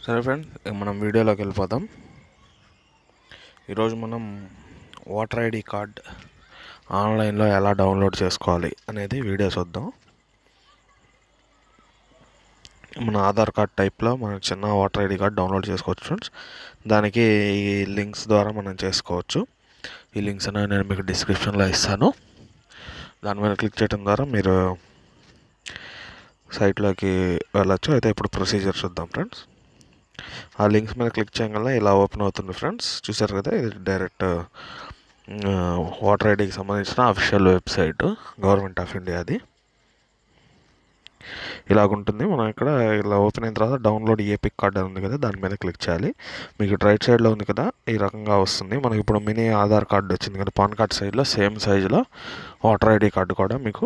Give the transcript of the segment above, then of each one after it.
సరే ఫ్రెండ్స్ మనం వీడియోలోకి వెళ్ళిపోదాం ఈరోజు మనం ఓటర్ ఐడి కార్డ్ ఆన్లైన్లో ఎలా డౌన్లోడ్ చేసుకోవాలి అనేది వీడియో చూద్దాం మన ఆధార్ కార్డ్ టైప్లో మన చిన్న ఓటర్ ఐడి కార్డ్ డౌన్లోడ్ చేసుకోవచ్చు ఫ్రెండ్స్ దానికి ఈ లింక్స్ ద్వారా మనం చేసుకోవచ్చు ఈ లింక్స్ అనేవి నేను మీకు డిస్క్రిప్షన్లో ఇస్తాను దాని మీద క్లిక్ చేయడం ద్వారా మీరు సైట్లోకి వెళ్ళచ్చు అయితే ఇప్పుడు ప్రొసీజర్ చూద్దాం ఫ్రెండ్స్ ఆ లింక్స్ మీద క్లిక్ చేయగల ఇలా ఓపెన్ అవుతుంది ఫ్రెండ్స్ చూసారు కదా ఇది డైరెక్ట్ ఓటర్ ఐడికి సంబంధించిన అఫీషియల్ వెబ్సైట్ గవర్నమెంట్ ఆఫ్ ఇండియాది ఇలాగుంటుంది మనం ఇక్కడ ఇలా ఓపెన్ అయిన తర్వాత డౌన్లోడ్ ఏపిక్ కార్డ్ అని ఉంది కదా దాని మీద క్లిక్ చేయాలి మీకు రైట్ సైడ్లో ఉంది కదా ఈ రకంగా వస్తుంది మనకి ఇప్పుడు మినీ ఆధార్ కార్డు వచ్చింది కదా పాన్ కార్డ్ సైడ్లో సేమ్ సైజులో ఓటర్ ఐడి కార్డు కూడా మీకు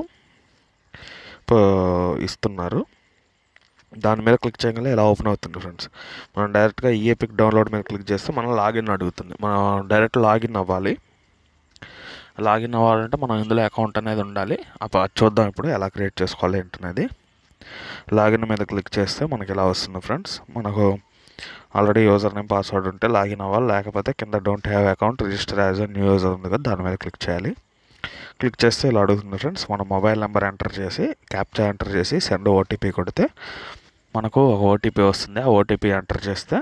ఇస్తున్నారు దాని మీద క్లిక్ చేయగల ఇలా ఓపెన్ అవుతుంది ఫ్రెండ్స్ మనం డైరెక్ట్గా ఈఏపిక్ డౌన్లోడ్ మీద క్లిక్ చేస్తే మనం లాగిన్ అడుగుతుంది మనం డైరెక్ట్ లాగిన్ అవ్వాలి లాగిన్ అవ్వాలంటే మనం ఇందులో అకౌంట్ అనేది ఉండాలి అప్పుడు చూద్దాం ఇప్పుడు ఎలా క్రియేట్ చేసుకోవాలి ఏంటనేది లాగిన్ మీద క్లిక్ చేస్తే మనకి ఇలా వస్తుంది ఫ్రెండ్స్ మనకు ఆల్రెడీ యూజర్ నేమ్ పాస్వర్డ్ ఉంటే లాగిన్ అవ్వాలి లేకపోతే కింద don't have account register as a new user ఉంది కదా దాని మీద క్లిక్ చేయాలి క్లిక్ చేస్తే ఇలా అడుగుతుంది ఫ్రెండ్స్ మన మొబైల్ నెంబర్ ఎంటర్ చేసి క్యాప్చా ఎంటర్ చేసి సెండ్ ఓటీపీ కొడితే మనకు ఒక ఓటీపీ వస్తుంది ఆ ఓటీపీ ఎంటర్ చేస్తే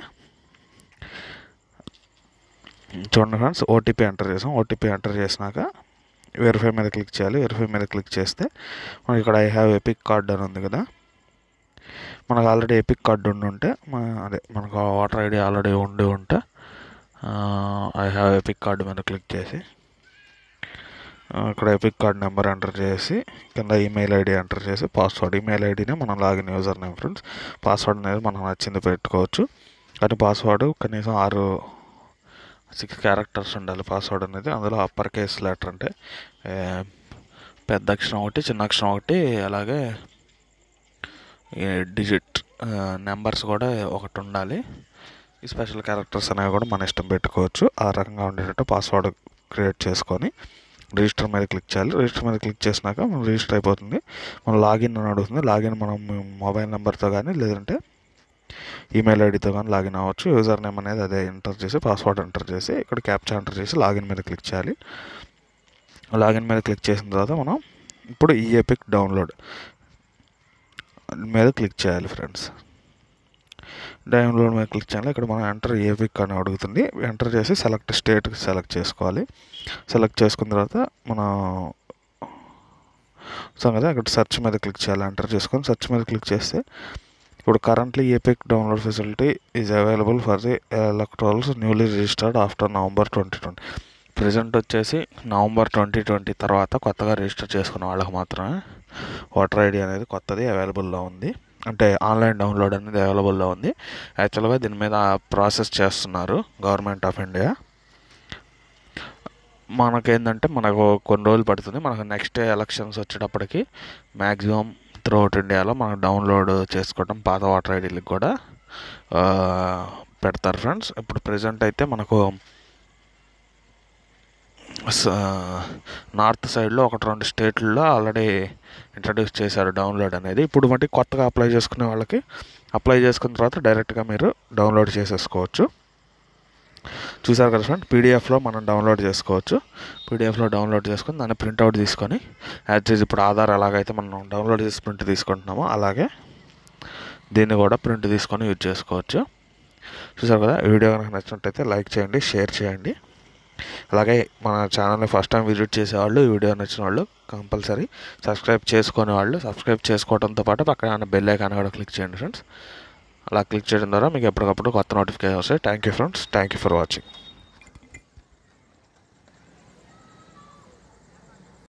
చూడండి ఫ్రెండ్స్ ఓటీపీ ఎంటర్ చేసాం ఓటీపీ ఎంటర్ చేసినాక వెరిఫై మీద క్లిక్ చేయాలి వెరిఫై మీద క్లిక్ చేస్తే మనకి ఇక్కడ ఐ హ్యావ్ ఎపిక్ కార్డ్ అని ఉంది కదా మనకు ఆల్రెడీ ఎపిక్ కార్డు ఉండి ఉంటే అదే మనకు వాటర్ ఐడి ఆల్రెడీ ఉండి ఉంటే ఐ హ్యావ్ ఎపిక్ కార్డు మీద క్లిక్ చేసి ఇక్కడ ఎపిక్ కార్డ్ నెంబర్ ఎంటర్ చేసి కింద ఈమెయిల్ ఐడి ఎంటర్ చేసి పాస్వర్డ్ ఈమెయిల్ ఐడినే మనం login username friends password అనేది మనం నచ్చింది పెట్టుకోవచ్చు కానీ పాస్వర్డ్ కనీసం ఆరు సిక్స్ క్యారెక్టర్స్ ఉండాలి పాస్వర్డ్ అనేది అందులో అప్పర్ కేస్ లెటర్ అంటే పెద్ద అక్షరం ఒకటి చిన్న అక్షరం ఒకటి అలాగే డిజిట్ నెంబర్స్ కూడా ఒకటి ఉండాలి ఈ స్పెషల్ క్యారెక్టర్స్ అనేవి కూడా మన ఇష్టం పెట్టుకోవచ్చు ఆ రకంగా ఉండేటట్టు పాస్వర్డ్ క్రియేట్ చేసుకొని రిజిస్టర్ మీద క్లిక్ చేయాలి రిజిస్టర్ మీద క్లిక్ చేసినాక మనం రిజిస్టర్ అయిపోతుంది మనం లాగిన్ అని అడుగుతుంది లాగిన్ మనం మొబైల్ నెంబర్తో కానీ లేదంటే ఈమెయిల్ ఐడితో కానీ లాగిన్ అవ్వచ్చు యూజర్ నేమ్ అనేది అదే ఎంటర్ చేసి పాస్వర్డ్ ఎంటర్ చేసి ఇక్కడ క్యాప్చా ఎంటర్ చేసి లాగిన్ మీద క్లిక్ చేయాలి లాగిన్ మీద క్లిక్ చేసిన తర్వాత మనం ఇప్పుడు ఈఏపిక్ డౌన్లోడ్ మీద క్లిక్ చేయాలి ఫ్రెండ్స్ డౌన్లోడ్ మీద క్లిక్ చేయాలి ఇక్కడ మనం ఎంటర్ ఏపిక్ అని అడుగుతుంది ఎంటర్ చేసి సెలెక్ట్ స్టేట్ సెలెక్ట్ చేసుకోవాలి సెలెక్ట్ చేసుకున్న తర్వాత మన సో కదా ఇక్కడ సెర్చ్ మీద క్లిక్ చేయాలి ఎంటర్ చేసుకొని సెర్చ్ మీద క్లిక్ చేస్తే ఇప్పుడు currently EPIC download facility is available for the electorals newly registered after November twenty twenty present వచ్చేసి నవంబర్ ట్వంటీ ట్వంటీ తర్వాత కొత్తగా రిజిస్టర్ చేసుకున్న వాళ్ళకి మాత్రమే ఓటర్ ఐడి అనేది కొత్తది అవైలబుల్లో ఉంది అంటే ఆన్లైన్ డౌన్లోడ్ అనేది అవైలబుల్లో ఉంది యాక్చువల్గా దీని మీద ప్రాసెస్ చేస్తున్నారు గవర్నమెంట్ ఆఫ్ ఇండియా మనకేంటంటే మనకు కొన్ని రోజులు పడుతుంది మనకు నెక్స్ట్ ఎలక్షన్స్ వచ్చేటప్పటికి మ్యాక్సిమం త్రూఅవుట్ ఇండియాలో మనం డౌన్లోడ్ చేసుకోవడం పాత ఓటర్ ఐడీలకు కూడా పెడతారు ఫ్రెండ్స్ ఇప్పుడు ప్రజెంట్ అయితే మనకు నార్త్ సైడ్లో ఒకటి రెండు స్టేట్లలో ఆల్రెడీ ఇంట్రడ్యూస్ చేశారు డౌన్లోడ్ అనేది ఇప్పుడు మట్టి కొత్తగా అప్లై చేసుకునే వాళ్ళకి అప్లై చేసుకున్న తర్వాత డైరెక్ట్గా మీరు డౌన్లోడ్ చేసేసుకోవచ్చు చూసారు కదా ఫ్రెండ్ పీడిఎఫ్లో మనం డౌన్లోడ్ చేసుకోవచ్చు పీడిఎఫ్లో డౌన్లోడ్ చేసుకొని దాన్ని ప్రింట్అవుట్ తీసుకొని యాజ్ ఇప్పుడు ఆధార్ ఎలాగైతే మనం డౌన్లోడ్ చేసి ప్రింట్ తీసుకుంటున్నామో అలాగే దీన్ని కూడా ప్రింట్ తీసుకొని యూజ్ చేసుకోవచ్చు చూసారు కదా వీడియో కనుక నచ్చినట్టయితే లైక్ చేయండి షేర్ చేయండి అలాగే మన ఛానల్ని ఫస్ట్ టైం విజిట్ చేసేవాళ్ళు ఈ వీడియో నచ్చిన వాళ్ళు కంపల్సరీ సబ్స్క్రైబ్ చేసుకునే వాళ్ళు సబ్స్క్రైబ్ చేసుకోవడంతో పాటు పక్కన బెల్ ఐకాన్ కూడా క్లిక్ చేయండి ఫ్రెండ్స్ అలా క్లిక్ చేయడం ద్వారా మీకు ఎప్పటికప్పుడు కొత్త నోటిఫికేషన్ వస్తాయి thank you friends thank you for watching